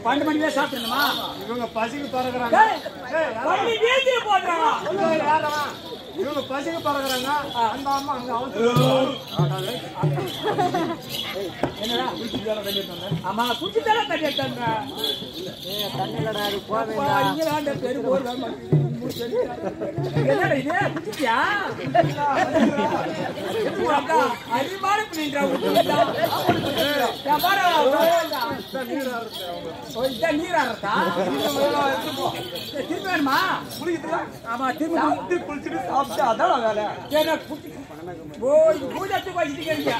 பன்னெண்டு மணிக்கே சாப்பிடணுமா இவங்க பசிக்கு பறக்குறாங்க டேய், ஏய், யாரா? பன்னெண்டு வீதியில போடுறாங்க இவங்க யாரா? இவங்க பசிக்கு பறக்குறாங்க அந்த அம்மா அங்க அவசரம் என்னடா ஆமா குச்சித்தால தண்ணி எடுத்தாங்க அப்பா, இங்கதான்டா தெரு போடுறா, என்னடா இது குச்சிட்டியா அக்கா, அடிமான பிள்ளைன்றா, விட்டுட்டா. நான் பாரு, ஓ, இதான் நீராடுறதா? சரி, திரும்பி வேணுமா? ஆமா, திரும்பி குளித்து, குளிச்சுட்டு சாப்பிட்டு, அதான் வேலை. சரி, நான் குளிச்சு- ஓ, இது பூஜை போய் இடிக்கிறீங்க.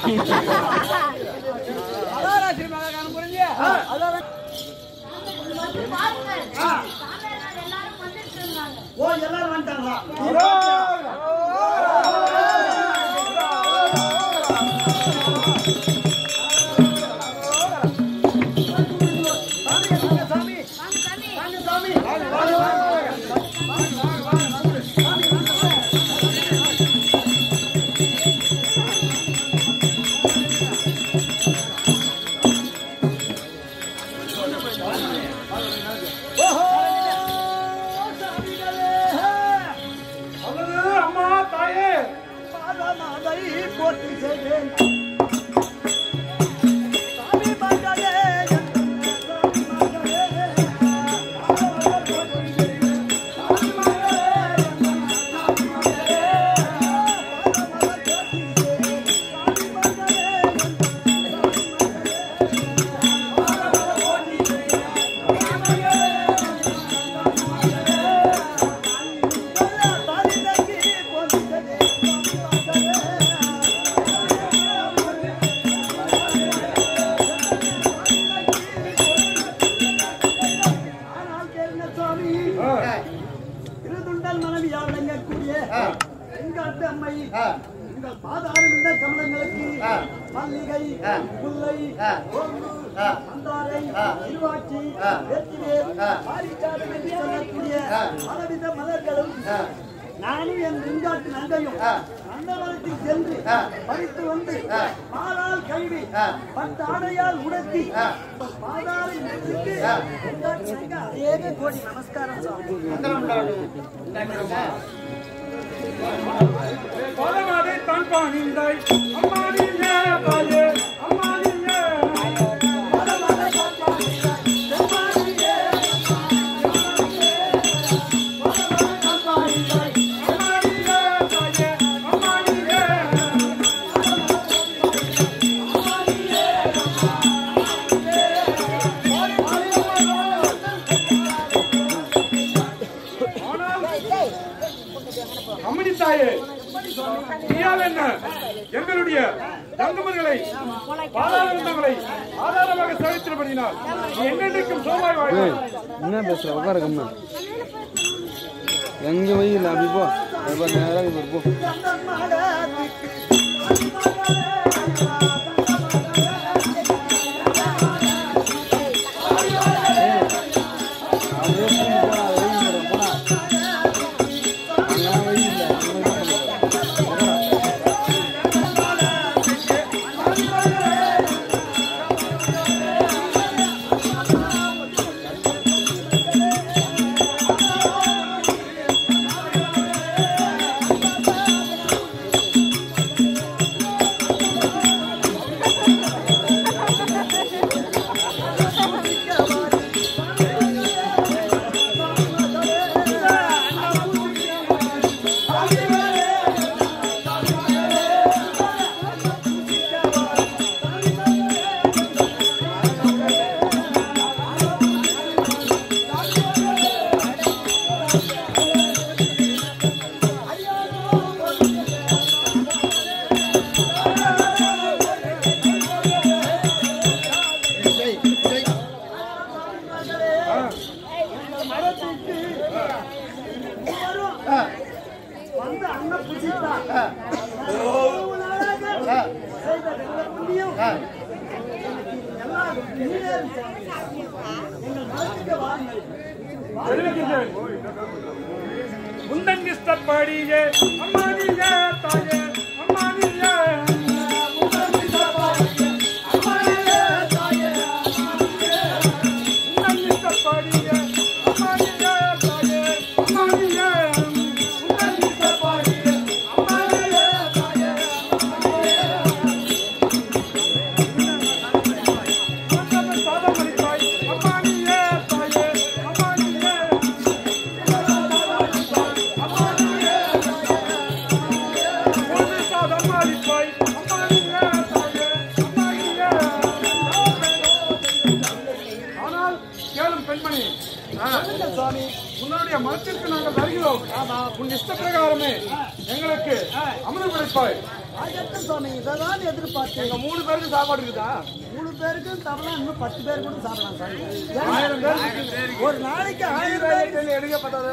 அதான் ராத்திரி மகா காண போறீங்க அதான் வந்து பாருங்க சாமியார் எல்லாரும் வந்துட்டு இருந்தாங்க ஓ எல்லாரும் வந்துட்டாங்களா வாங்க சாமி அம்மா தாயே பாதமாதை போற்றி செய்தேன் சாமி மகளே சாமி மகளே திருதுண்டல் மனைவியால் விளங்கக்கூடிய எங்காட்டு அம்மை உங்கள் பாதாரம் இந்த கமலங்களுக்கு மல்லிகை முல்லை கோம்பு மந்தாரை இருவாட்சி வெற்றிவேல் பாரிச்சாடு என்று சொல்லக்கூடிய பலவித மலர்களும் நானும் என் வெண்காட்டு நங்கையும் அன்னவரத்தில் சென்று பறித்து வந்து பாலால் கழுவி பத்து ஆடையால் உடுத்தி பாதாரை முடித்து வெண்காட்டு நங்கை அநேக கோடி நமஸ்காரம் சாமி பலமாதை தான் பாணிந்தாய் அம்மா நீயே தாயே அம்மா நீயே அம்மா நீயே தாயே அம்மா நீயே அம்மணி தாயே நீயால் என்ன எங்களுடைய தங்கமர்களை பாதாளங்களை ஆதாரமாக சேவித்திருப்பதினால் நீ என்னென்றைக்கும் சோமாய் வாழ்வாய் என்ன பேசுற உட்கார கம்மா எங்க வெயில் அப்படி போ அப்ப நேரா இங்க போ அப்படியே பூந்து போனா அது வெயில் வரும், போனா அங்கெல்லாம் வெயில் இல்லை அங்க வெயில் இல்லை. வந்து அண்ணன் புசித்தா இவ்வளவு நாளாக செய்த வெள்ள புண்ணியம் எல்லாம் நீரே எங்கள் மனத்துக்கு வாருங்கள் தெரிவிக்கின்றேன் முந்தன் இஷ்டப்படியே அம்மா நீயே தாயே அம்மா நீயே முந்தன் இஷ்டப்படியே அம்மா நீயே தாயே முந்தன் மனத்திற்கு நாங்கள் வருகிறோம் உன் இஷ்ட பிரகாரமே எங்களுக்கு அமிர்தம் கிடைப்பாய் ஆகட்டும் சுவாமி இதைதான் எதிர்பார்த்தேன் எங்க மூணு பேருக்கு சாப்பாடு இருக்குதா மூணு பேருக்கும் சாப்பிடலாம் இன்னும் பத்து பேர் கூட சாப்பிடலாம் சாமி ஆயிரம் பேருக்கு ஒரு நாளைக்கு ஆயிரம் பேருக்கு எடுக்க பத்தாது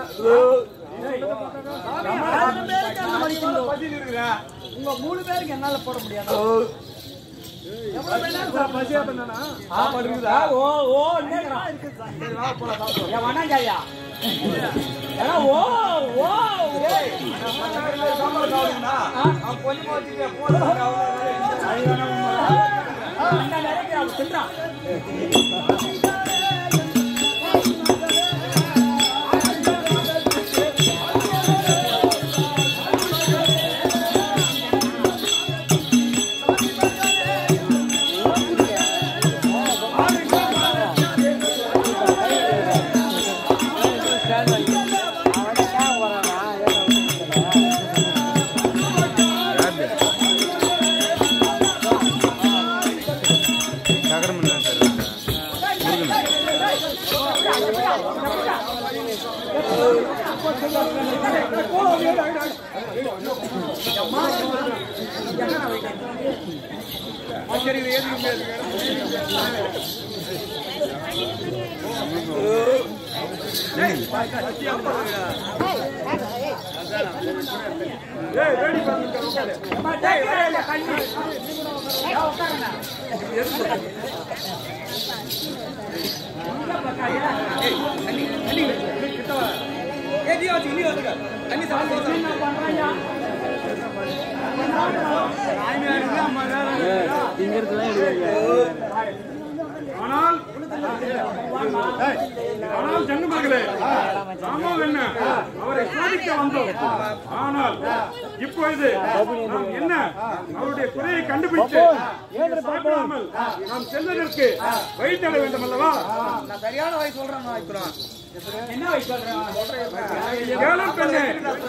ஆயிரம் பேருக்கு அந்த மதிக்கின்றோம் பசி இருக்குதா உங்க மூணு பேருக்கு என்னால போட முடியாது எவ்வளவு வேணாலும் சாப்பிடலாம். பசியா பண்ணனா சாப்பாடு இருக்குதா ஓ ஓ என்னங்கிறான் இருக்கு சாமி. சரி வா போலாம் சாப்பிடுவோம் ஏன் வண்ணாஞ்சாயா ஏன்னா ஓ ஓ ஏய், சாப்பாடு சாப்பிடுங்கண்ணா அவன் கொஞ்சமா வச்சுட்டு போதும் அந்த நேரத்தில் அவன் தின்றான் சக்கரம் சார் ஏய் வேடி பாருங்க உட்காரு அம்மா, டேய், டேய், டேய், கண்ணு. ஏன் உட்காருங்க? என்ன பண்றாயா? திங்கிறதுலாம் எடுக்காங்க ஆனால் ஆனால் ஜங்கமகளே ஆமா என்ன அவரை சோதிக்க வந்தோம் ஆனால் இப்பொழுது நாம் என்ன அவருடைய குறையை கண்டுபிடித்து இங்கு சாப்பிடாமல் நாம் செல்வதற்கு வழி தேட வேண்டும் அல்லவா நான் சரியான வயசு சொல்றேன் நான் இப்போ என்ன வயசு சொல்றேன் கேளும் பெண்ணே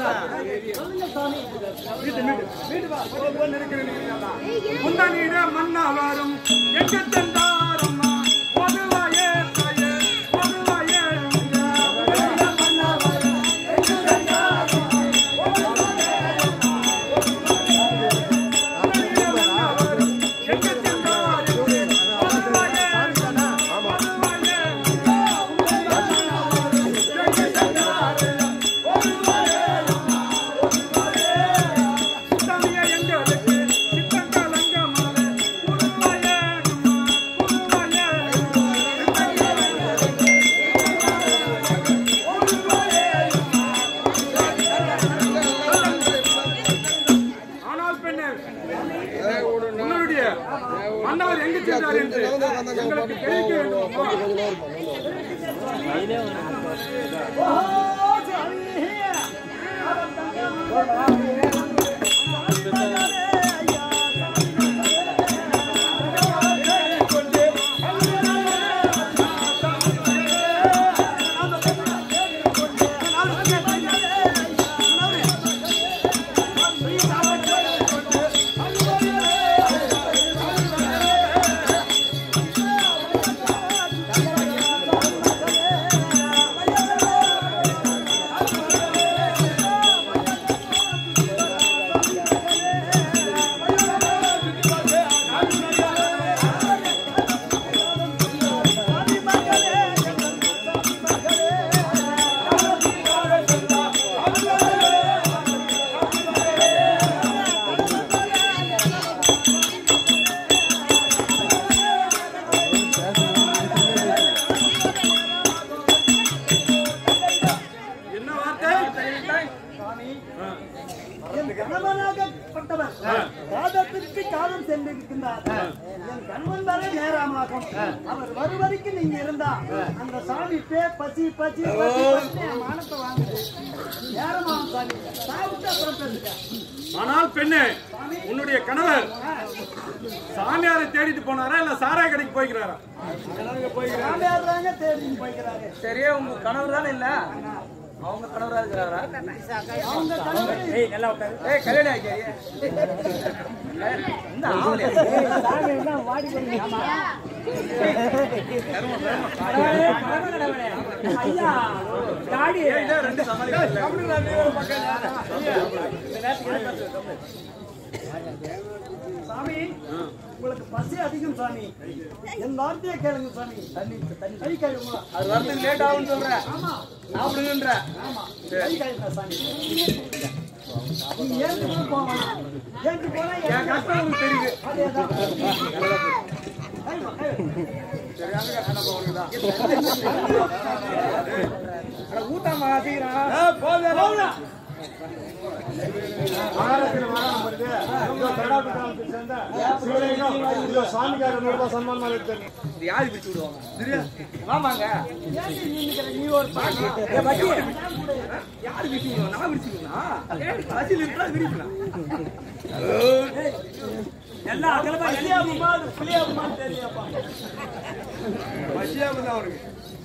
முந்தனிட மன்னவரும் எங்கு தந்தாரம்மா பொதுவாயே தாயே பொதுவாயே எங்கு தந்தாரும் பொதுவாயே பொதுவாயே தமிழ எங்களுக்கு சித்தங்கலங்கமாலே பொதுவாயே பொதுவாயே ஆனால் பெண்ணே உன்னுடைய மன்னவர் எங்கு சென்றார் என்று எங்களுக்கு தெரிவிக்க வேண்டுமா ஓ, சாமி. என்ன வார்த்தை என் கணவனாகப்பட்டவர் காதத்திற்கு காலம் சென்றிருக்கின்றார் என் கணவன் வர நேரமாகும் அவர் வருவரைக்கும் நீங்க இருந்தா அந்த சாமி பே பசி பசி பசி பசி என் மானத்தை வாங்குது நேரமாகும் சாமி சாப்பிட்டு அப்புறம் பேசுங்க ஆனால் பெண்ணே உன்னுடைய கணவர் சாமியாரை தேடிட்டு போனாரா இல்ல சாராய கடைக்கு போய்க்கிறாரா சாமியார் தாங்க தேடின்னு போய்க்கிறாரு சரியா உங்க கணவர் தானே இல்ல அவங்க கணவரா இருக்கிறாரா அவங்க கணவர் ஏய் நல்லா உட்காரு ஏய் கல்யாணம் ஆகியா இந்த ஆவலையா சாமி எல்லாம் வாடி பண்ணி ஆமா கடவுளே, கடவுளே, கடவுளே. ஐயா, டாடி. சாமி உங்களுக்கு பசி அதிகம் சாமி என் வார்த்தையை கேளுங்க சாமி தண்ணி தண்ணி கை கழுவுங்களா அது வரதுக்கு லேட் ஆகும்னு சொல்றேன். ஆமா சாப்பிடுங்கன்ற. ஆமா கை கழுவுங்க சாமி நீ ஏந்து கூட போகலாம் ஏந்து போனா என் ஏந்து கஷ்டம் உனக்கு தெரியுது. அதேதான் கைமா, கை. சரியான கஷ்டம் அப்ப உனக்குதான். அட, ஊத்தாம்மா, சீக்கிரம். இது யாரு பிடிச்சு விடுவாங்க? ஆமாங்க. ஏ, பட்டி. யாரு பிடிச்சு விடுவாங்க? நான் பிடிச்சு விடுவேனா? ஏய், பசியில் இருக்கா, விரிக்கலாம். எல்லா அகலமா எழுதி. பசியாம தான் அவருக்கு.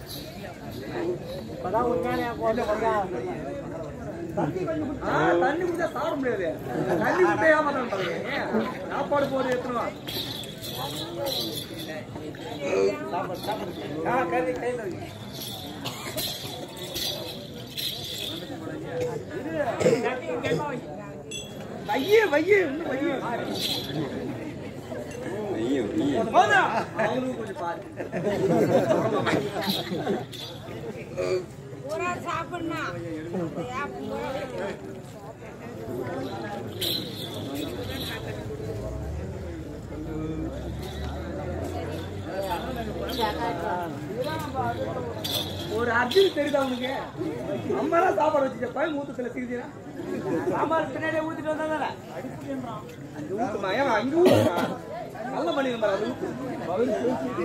ஆ, தண்ணி குடிச்சா சாப்பிட முடியாது தண்ணி குடிச்சா ஏமாத்தான் பாருங்க சாப்பாடு போது எத்தனை ஆ கறி கையில் வை. வையே வையே இன்னும் வையே போதா அவங்களும் கொஞ்சம் பாரு பூரா சாப்பிடணும் ஏன் பூரா ஒரு அர்ஜுன் தெரியுதா உனக்கு அம்மா தான் சாப்பாடு வச்சுட்ட பையன் மூத்தத்துல சிரிக்கிறா சாம்பார் பின்னாடியே ஊத்திட்டு வந்தாங்க அங்க ஊத்துமா ஏன் அங்க ஊத்துமா நல்ல பண்ணி பாரு அது ஊத்து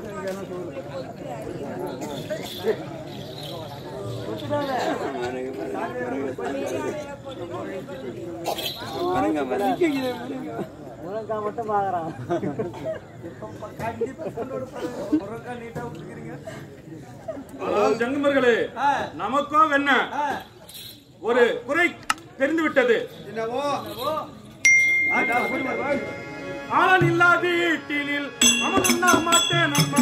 முழங்கா மட்டும் பாக்குறான் நீட்டா விட்டுக்கிறீங்க ஆனால் ஜங்கமர்களே நமக்கும் என்ன ஒரு குறை தெரிந்து விட்டது ஆளன் இல்லா வீட்டினில் அமர்ந்தா மாட்டேன் நம்ம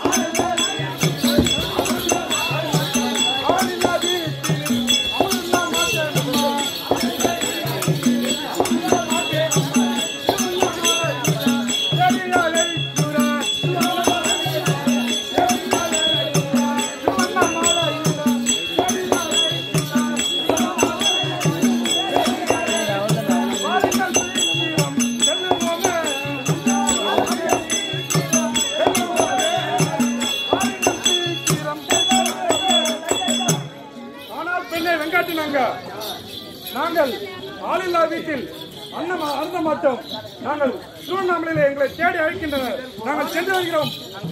ஆளன் இல்லா வீட்டினில் அமர்ந்தா மாட்டேன் நம்ம. செடியாலை சுர, ஆனால் பெண்ணை வெங்காட்டினாங்க நாங்கள் ஆளில்லா வீட்டில் அன்னம் அருந்த மாட்டோம் நாங்கள் திருவண்ணாமலையில எங்களை தேடி அழைக்கின்றனர் நாங்கள் சென்று வருகிறோம்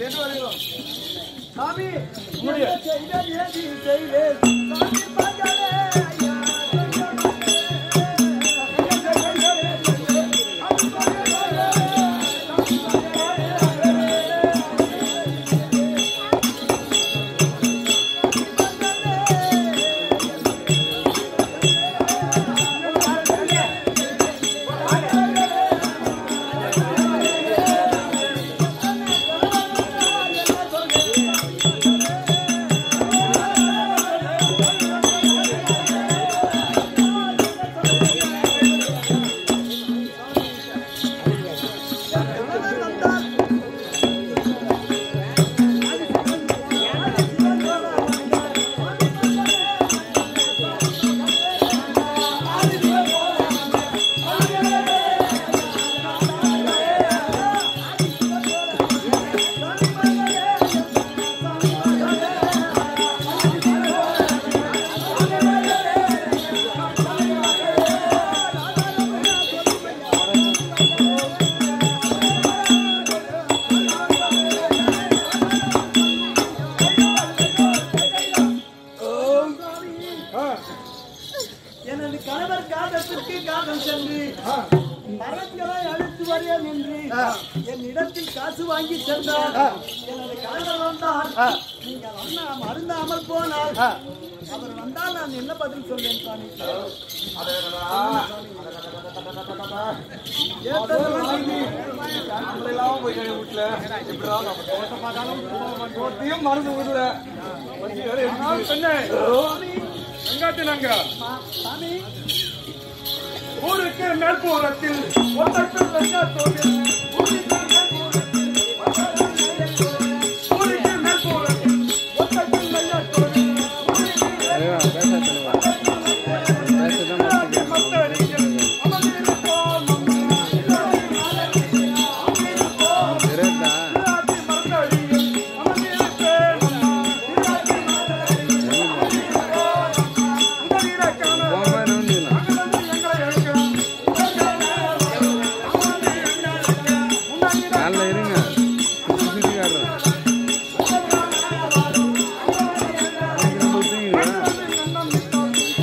சாமி உங்களுடைய செய்த ஏதி செய்வேன் சாமி மகளே ஐயா எனது கணவர் காதத்திற்கு காதம் சென்று மரங்களை அழுத்து வருவேன் என்று என் இடத்தில் காசு வாங்கி சென்றார் எனது கணவர் வந்தார் நீங்கள் அண்ணா மருந்தாமல் போனால் அவர் வந்தால் நான் என்ன பதில் சொல்வேன் சாமி நம்மளெல்லாம் போய் கழுவி வீட்டுல எப்படிடா நம்ம தோட்டத்தை பார்த்தாலும் தோட்டத்தையும் மறந்து விடல ஆனால் பெண்ணே வெங்காட்டினாங்க ஊருக்கு மேற்புறத்தில் ஒத்தட்டும் வெங்காத்தோடு ஊருக்கு மேற்புறத்தில் ஒத்தட்டும் வெங்காத்தோடு மத்தடியில் அமர்ந்திருப்போம் திருவாச்சி மரத்தடியில் அமர்ந்திருப்பேன் நல்ல இருங்க சுத்தி காட்டுறேன் நம்ம தூங்கிடுவேன்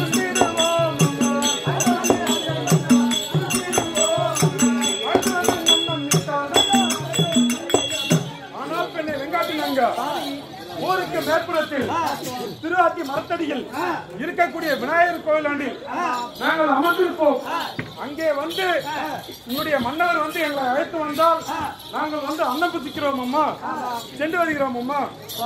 ஆனால் பெண்ணை வெங்காட்டினாங்க ஊருக்கு மேற்புறத்தில் திருவாத்தி மரத்தடியில் இருக்கக்கூடிய விநாயகர் கோயில் ஆண்டில் நாங்கள் அமர்ந்திருப்போம் அங்கே வந்து உங்களுடைய மன்னவர் வந்து எங்களை அழைத்து வந்தால் நாங்கள் வந்து அன்னம் புத்திக்கிறோம் அம்மா சென்று வருகிறோம் அம்மா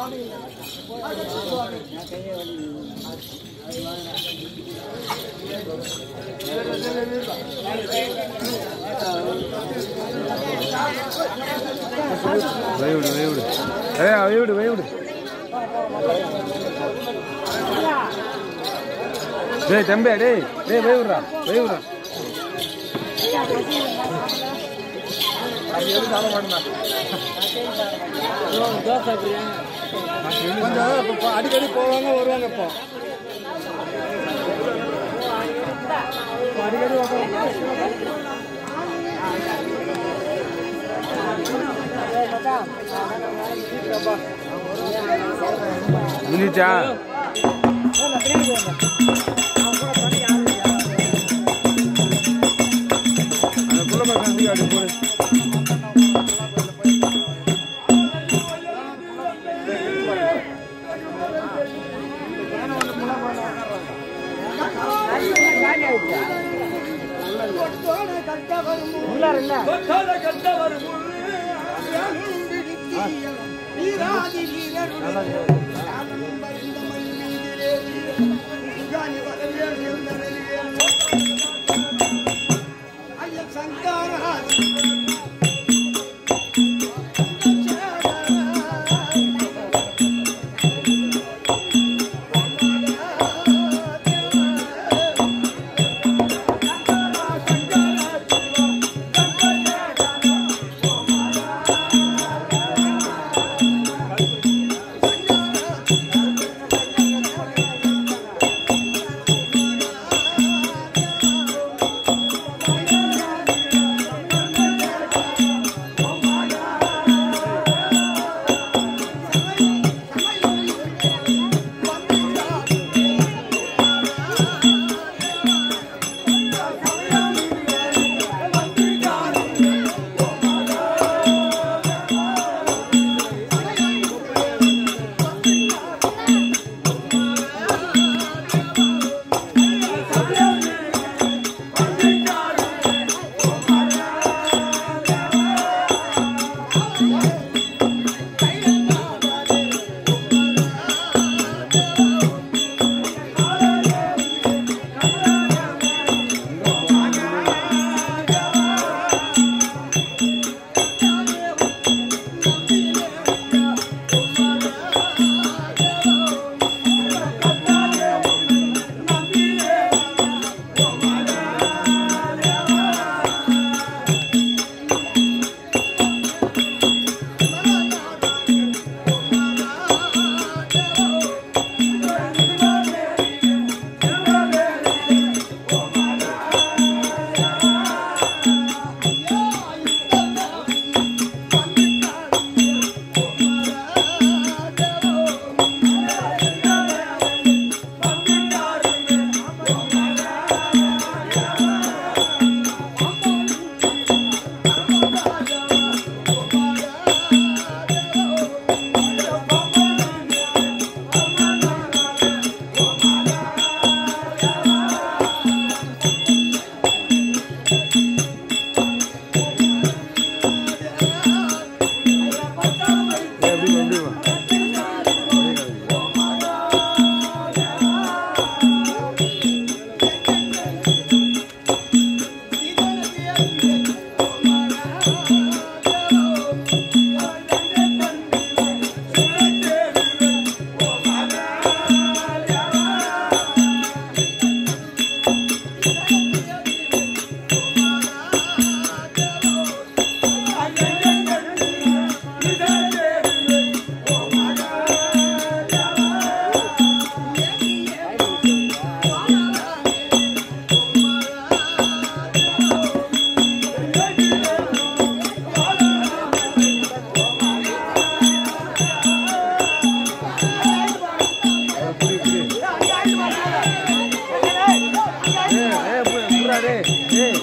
வயவிடு வயவிடு ஏ வயவிடு வயவிடு டேய் தம்பி டேய் டேய் வயவிடுறா வயவிடுறா கொஞ்சம் அடிக்கடி போவாங்க வருவாங்க இப்போ அடிக்கடி முடிச்சா அந்த குள்ளமா கந்தி அப்படி போடு ஆ டேய்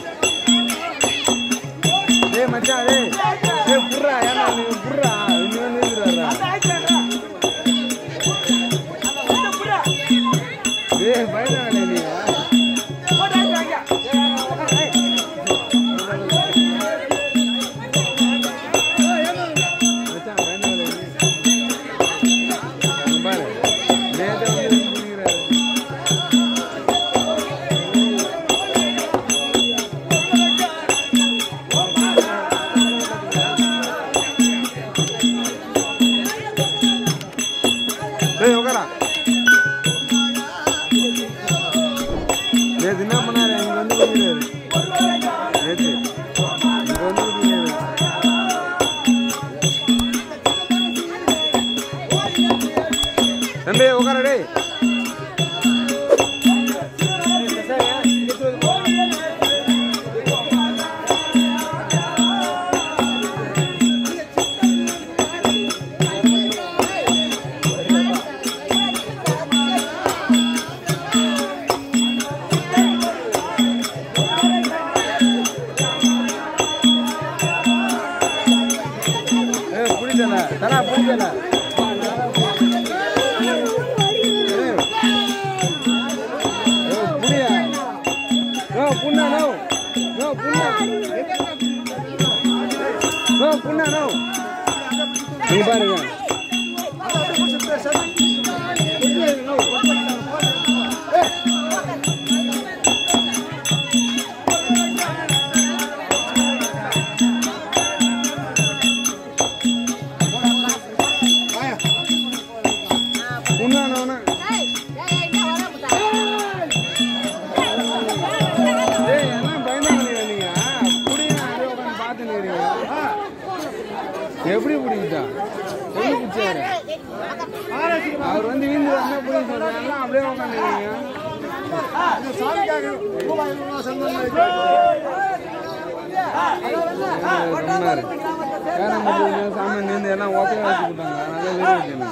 டேய் மச்சான் டேய் டேய் புர்ரா ஏன்னா நீ புர்ரா இன்னும் நிறுத்துறாரா டேய் பயந்தாங்களே நீ மச்சான் பயந்தாங்களே நீ அங்க பாரு நேத்து வந்து குடிக்கிறாரு டேய் உட்காரா நேத்து என்ன பண்ணாரு இங்க வந்து குடிக்கிறாரு நேத்து இங்க வந்து குடிக்கிறாரு தம்பி உட்கார டேய் ஏய் புடிச்சல தரா புடிச்சல புடியா நோ புண்ணா நோ நோ புண்ணா நோ புண்ணா நோ நீ பாருங்க புண்ணா நோனா ஏய் என்ன பயந்தாங்க நீங்க புடியா அப்படியே உட்காந்து பார்த்து நிக்கிறீங்க எப்படி பிடிக்கிட்டா எப்படி பிடிச்சாரு அவர் வந்து வீந்து என்ன பிடிக்க சொல்றாங்க அப்படியே உட்காந்துருக்கீங்க சொன்னாரு பேரம்பட்டி சாமி நின்று எல்லாம் ஓட்டையா வச்சு விட்டாங்க அதனால வெளியே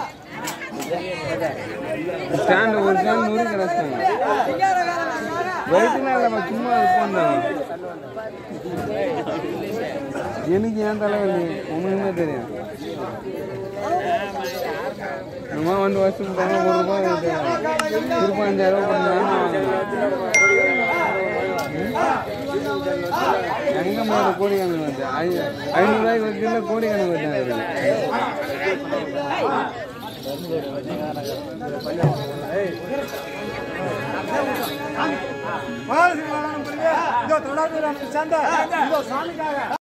ஸ்டாண்ட் ஒரு ஸ்டாண்ட் நூறு கிடச்சாங்க வெயிட்லாம் இல்லைம்மா சும்மா உட்காந்தாங்க எனக்கு ஏன் தலைவலி உங்களுக்குமே தெரியும் நம்ம வந்து வருஷம் போனா ஒரு ரூபாய் திருப்பி அஞ்சாயிரம் ரூபாய் எங்க மேல கோடி கணக்கு வந்து ஐநூறு ரூபாய்க்கு வச்சுல கோடி கணக்கு வச்சாங்க இதோ தொடர்ந்து சேர்ந்த இதோ சாமிக்காக